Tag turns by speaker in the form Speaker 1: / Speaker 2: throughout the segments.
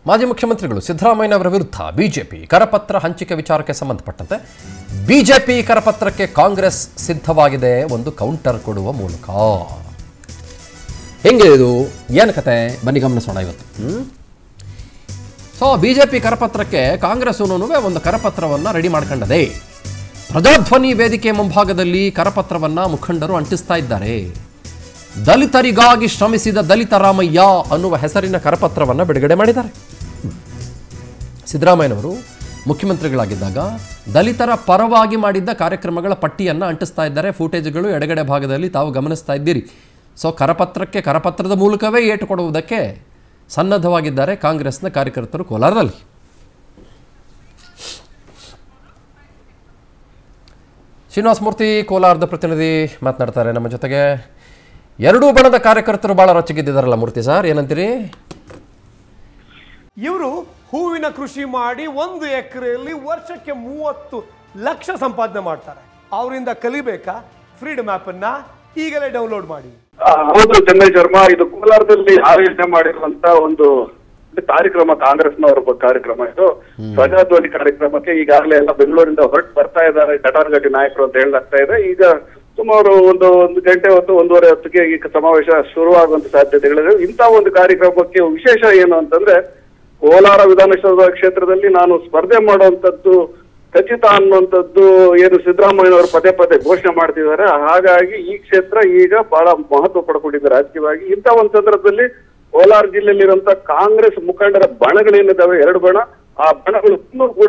Speaker 1: ಮಾಜಿ ಮುಖ್ಯಮಂತ್ರಿಗಳು ಸಿದ್ದರಾಮಯ್ಯ ಅವರ ವಿರುದ್ಧ ಬಿಜೆಪಿ ಕರಪತ್ರ ಹಂಚಿಕೆ ವಿಚಾರಕ್ಕೆ ಸಂಬಂಧಪಟ್ಟಂತೆ ಬಿಜೆಪಿ ಕರಪತ್ರಕ್ಕೆ ಕಾಂಗ್ರೆಸ್ ಸಿದ್ಧವಾಗಿದೆ ಒಂದು ಕೌಂಟರ್ ಕೊಡುವ ಮೂಲಕ ಹೆಂಗೆ ಇದು ಏನು ಕತೆ ಬನ್ನಿ ಗಮನಿಸೋಣ ಇವತ್ತು ಹ್ಮ್? ಸೊ ಬಿಜೆಪಿ ಕರಪತ್ರಕ್ಕೆ ಕಾಂಗ್ರೆಸ್ಸೂ ಒಂದು ಕರಪತ್ರವನ್ನು ರೆಡಿ ಮಾಡ್ಕೊಂಡದೆ ಪ್ರಜಾಧ್ವನಿ ವೇದಿಕೆ ಮುಂಭಾಗದಲ್ಲಿ ಕರಪತ್ರವನ್ನು ಮುಖಂಡರು ಅಂಟಿಸ್ತಾ ಇದ್ದಾರೆ ದಲಿತರಿಗಾಗಿ ಶ್ರಮಿಸಿದ ದಲಿತ ರಾಮಯ್ಯ ಅನ್ನುವ ಹೆಸರಿನ ಕರಪತ್ರವನ್ನು ಬಿಡುಗಡೆ ಮಾಡಿದ್ದಾರೆ ಸಿದ್ದರಾಮಯ್ಯನವರು ಮುಖ್ಯಮಂತ್ರಿಗಳಾಗಿದ್ದಾಗ ದಲಿತರ ಪರವಾಗಿ ಮಾಡಿದ್ದ ಕಾರ್ಯಕ್ರಮಗಳ ಪಟ್ಟಿಯನ್ನು ಅಂಟಿಸ್ತಾ ಇದ್ದಾರೆ ಫೂಟೇಜ್ಗಳು ಎಡಗಡೆ ಭಾಗದಲ್ಲಿ ತಾವು ಗಮನಿಸ್ತಾ ಇದ್ದೀರಿ ಸೊ ಕರಪತ್ರಕ್ಕೆ ಕರಪತ್ರದ ಮೂಲಕವೇ ಏಟು ಕೊಡುವುದಕ್ಕೆ ಸನ್ನದ್ಧವಾಗಿದ್ದಾರೆ ಕಾಂಗ್ರೆಸ್ನ ಕಾರ್ಯಕರ್ತರು ಕೋಲಾರದಲ್ಲಿ ಶ್ರೀನಿವಾಸ ಮೂರ್ತಿ ಕೋಲಾರದ ಪ್ರತಿನಿಧಿ ಮಾತನಾಡ್ತಾರೆ ನಮ್ಮ ಜೊತೆಗೆ ಎರಡೂ ಬಣದ ಕಾರ್ಯಕರ್ತರು ಬಹಳ ರೊಚ್ಚಿಗೆದ್ದಿದ್ದಾರಲ್ಲ ಮೂರ್ತಿ ಸರ್ ಏನಂತೀರಿ
Speaker 2: ಇವರು ಹೂವಿನ ಕೃಷಿ ಮಾಡಿ ಒಂದು ಎಕರೆಯಲ್ಲಿ ವರ್ಷಕ್ಕೆ ಮೂವತ್ತು ಲಕ್ಷ ಸಂಪಾದನೆ ಮಾಡ್ತಾರೆ ಅವರಿಂದ ಕಲಿಬೇಕಾ ಫ್ರೀಡಮ್ ಆಪ್ ಅನ್ನ ಈಗಲೇ ಡೌನ್ಲೋಡ್ ಮಾಡಿ
Speaker 3: ಆ, ಹೌದು ಚೆನ್ನೈ ಶರ್ಮಾ ಇದು ಕೋಲಾರದಲ್ಲಿ ಆಯೋಜನೆ ಮಾಡಿರುವಂತ ಒಂದು ಕಾರ್ಯಕ್ರಮ ಕಾಂಗ್ರೆಸ್ನವರ ಒಬ್ಬ ಕಾರ್ಯಕ್ರಮ ಇದು ಪ್ರಜಾಧ್ವನಿ ಕಾರ್ಯಕ್ರಮಕ್ಕೆ ಈಗಾಗಲೇ ಎಲ್ಲ ಬೆಂಗಳೂರಿಂದ ಹೊರಟು ಬರ್ತಾ ಇದ್ದಾರೆ ಕಟಾರ್ಗಟ್ಟಿ ನಾಯಕರು ಅಂತ ಹೇಳಲಾಗ್ತಾ ಇದೆ ಈಗ ಸುಮಾರು ಒಂದು ಒಂದು ಗಂಟೆ ಹೊತ್ತು ಒಂದೂವರೆ ಹೊತ್ತಿಗೆ ಈ ಸಮಾವೇಶ ಶುರುವಾಗುವಂತ ಸಾಧ್ಯತೆಗಳಿದೆ ಇಂಥ ಒಂದು ಕಾರ್ಯಕ್ರಮಕ್ಕೆ ವಿಶೇಷ ಏನು ಅಂತಂದ್ರೆ ಕೋಲಾರ ವಿಧಾನಸಭಾ ಕ್ಷೇತ್ರದಲ್ಲಿ ನಾನು ಸ್ಪರ್ಧೆ ಮಾಡುವಂತದ್ದು ಖಚಿತ ಅನ್ನುವಂಥದ್ದು ಏನು ಸಿದ್ದರಾಮಯ್ಯನವರು ಪದೇ ಪದೇ ಘೋಷಣೆ ಮಾಡ್ತಿದ್ದಾರೆ ಹಾಗಾಗಿ ಈ ಕ್ಷೇತ್ರ ಈಗ ಬಹಳ ಮಹತ್ವ ಪಡ್ಕೊಂಡಿದೆ ರಾಜಕೀಯವಾಗಿ ಇಂಥ ಒಂದು ಸಂದರ್ಭದಲ್ಲಿ ಕೋಲಾರ ಜಿಲ್ಲೆಯಲ್ಲಿರುವಂತ ಕಾಂಗ್ರೆಸ್ ಮುಖಂಡರ ಬಣಗಳೇನಿದ್ದಾವೆ ಎರಡು ಬಣ ಆ ಬಣಗಳು ಇನ್ನೂ ಕೂಡ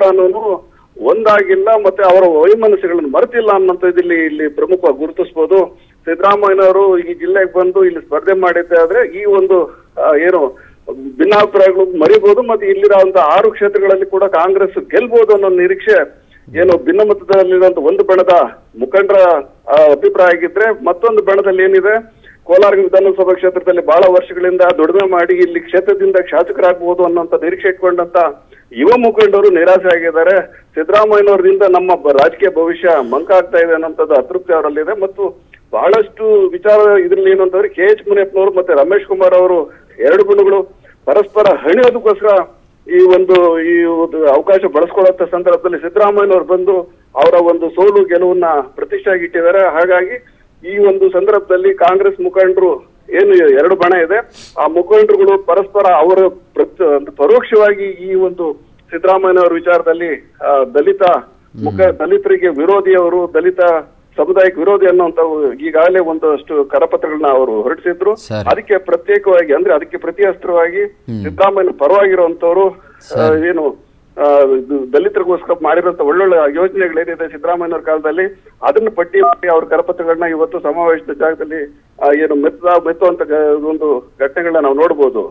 Speaker 3: ಒಂದಾಗಿಲ್ಲ ಮತ್ತೆ ಅವರ ವೈಮನಸ್ಸುಗಳನ್ನು ಮರೆತಿಲ್ಲ ಅನ್ನೋಂಥದ್ದು ಇಲ್ಲಿ ಇಲ್ಲಿ ಪ್ರಮುಖವಾಗಿ ಗುರುತಿಸಬಹುದು ಸಿದ್ದರಾಮಯ್ಯನವರು ಈ ಜಿಲ್ಲೆಗೆ ಬಂದು ಇಲ್ಲಿ ಸ್ಪರ್ಧೆ ಮಾಡಿದ್ದೆ ಆದ್ರೆ ಈ ಒಂದು ಆ, ಏನು ಭಿನ್ನಾಭಿಪ್ರಾಯಗಳು ಮರಿಬಹುದು ಮತ್ತೆ ಇಲ್ಲಿರುವಂತ ಆರು ಕ್ಷೇತ್ರಗಳಲ್ಲಿ ಕೂಡ ಕಾಂಗ್ರೆಸ್ ಗೆಲ್ಬಹುದು ಅನ್ನೋ ನಿರೀಕ್ಷೆ ಏನು ಭಿನ್ನಮತದಲ್ಲಿರುವಂತ ಒಂದು ಬಣದ ಮುಖಂಡರ ಆ, ಅಭಿಪ್ರಾಯ ಆಗಿದ್ರೆ ಮತ್ತೊಂದು ಬಣದಲ್ಲಿ ಏನಿದೆ ಕೋಲಾರ ವಿಧಾನಸಭಾ ಕ್ಷೇತ್ರದಲ್ಲಿ ಬಹಳ ವರ್ಷಗಳಿಂದ ದುಡಿಮೆ ಮಾಡಿ ಇಲ್ಲಿ ಕ್ಷೇತ್ರದಿಂದ ಶಾಸಕರಾಗಬಹುದು ಅನ್ನೋಂತ ನಿರೀಕ್ಷೆ ಇಟ್ಕೊಂಡಂತ ಯುವ ಮುಖಂಡರು ನಿರಾಸೆ ಆಗಿದ್ದಾರೆ ಸಿದ್ದರಾಮಯ್ಯನವರಿಂದ ನಮ್ಮ ಬ- ರಾಜಕೀಯ ಭವಿಷ್ಯ ಮಂಕಾಗ್ತಾ ಇದೆ ಅನ್ನೋಂಥದ್ದು ಅತೃಪ್ತಿ ಅವರಲ್ಲಿದೆ ಮತ್ತು ಬಹಳಷ್ಟು ವಿಚಾರ ಇದ್ರಲ್ಲಿ ಏನು ಅಂತಂದ್ರೆ ಕೆ ಎಚ್ ಮುನಿಯಪ್ಪನವರು ಮತ್ತೆ ರಮೇಶ್ ಕುಮಾರ್ ಅವರು ಎರಡು ಗುಣಗಳು ಪರಸ್ಪರ ಹಣಿಯೋದಕ್ಕೋಸ್ಕರ ಈ ಒಂದು ಈ ಒಂದು ಅವಕಾಶ ಬಳಸ್ಕೊಳ್ಳುವಂತ ಸಂದರ್ಭದಲ್ಲಿ ಸಿದ್ದರಾಮಯ್ಯನವರು ಬಂದು ಅವರ ಒಂದು ಸೋಲು ಗೆಲುವನ್ನ ಪ್ರತಿಷ್ಠೆಯಾಗಿ ಇಟ್ಟಿದ್ದಾರೆ ಹಾಗಾಗಿ ಈ ಒಂದು ಸಂದರ್ಭದಲ್ಲಿ ಕಾಂಗ್ರೆಸ್ ಮುಖಂಡರು ಏನು ಎರಡು ಬಣ ಇದೆ ಆ ಮುಖಂಡರುಗಳು ಪರಸ್ಪರ ಅವರ ಪ್ರತ್- ಪರೋಕ್ಷವಾಗಿ ಈ ಒಂದು ಸಿದ್ದರಾಮಯ್ಯನವರ ವಿಚಾರದಲ್ಲಿ ಆ, ದಲಿತ ಮುಖ ದಲಿತರಿಗೆ ವಿರೋಧಿಯವರು ದಲಿತ ಸಮುದಾಯಕ್ಕೆ ವಿರೋಧಿ ಅನ್ನುವಂತ ಈಗಾಗಲೇ ಒಂದಷ್ಟು ಕರಪತ್ರಗಳನ್ನ ಅವರು ಹೊರಡಿಸಿದ್ರು
Speaker 1: ಸರಿ.
Speaker 3: ಅದಕ್ಕೆ ಪ್ರತ್ಯೇಕವಾಗಿ ಅಂದ್ರೆ ಅದಕ್ಕೆ ಪ್ರತಿಅಸ್ತ್ರವಾಗಿ ಸಿದ್ದರಾಮಯ್ಯ ಪರವಾಗಿರುವಂತವ್ರು ಆ, ಏನು ಆ, ಇದು ದಲಿತರಿಗೋಸ್ಕರ ಮಾಡಿರುವಂತ ಒಳ್ಳೊಳ್ಳೆ ಯೋಜನೆಗಳೇನಿದೆ ಸಿದ್ದರಾಮಯ್ಯನವ್ರ ಕಾಲದಲ್ಲಿ ಅದನ್ನ ಪಟ್ಟಿ ಮಾಡಿ ಅವ್ರ ಕರಪತ್ರಗಳನ್ನ ಇವತ್ತು ಸಮಾವೇಶದ ಜಾಗದಲ್ಲಿ ಆ, ಏನು ಮೆತ್ತ ಮೆತ್ತುವಂತ ಗ- ಒಂದು ಘಟನೆಗಳನ್ನ ನಾವು ನೋಡ್ಬೋದು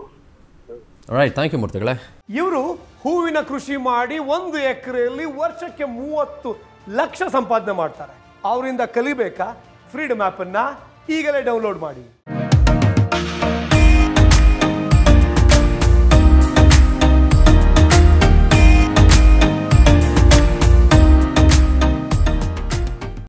Speaker 1: ರೈಟ್ ಥ್ಯಾಂಕ್ ಯು ಮೂರ್ತಿಗಳೇ
Speaker 2: ಇವರು ಹೂವಿನ ಕೃಷಿ ಮಾಡಿ ಒಂದು ಎಕರೆಯಲ್ಲಿ ವರ್ಷಕ್ಕೆ ಮೂವತ್ತು ಲಕ್ಷ ಸಂಪಾದನೆ ಮಾಡ್ತಾರೆ ಅವರಿಂದ ಕಲಿಬೇಕಾ ಫ್ರೀಡಮ್ ಆಪ್ ಅನ್ನ ಈಗಲೇ ಡೌನ್ಲೋಡ್ ಮಾಡಿ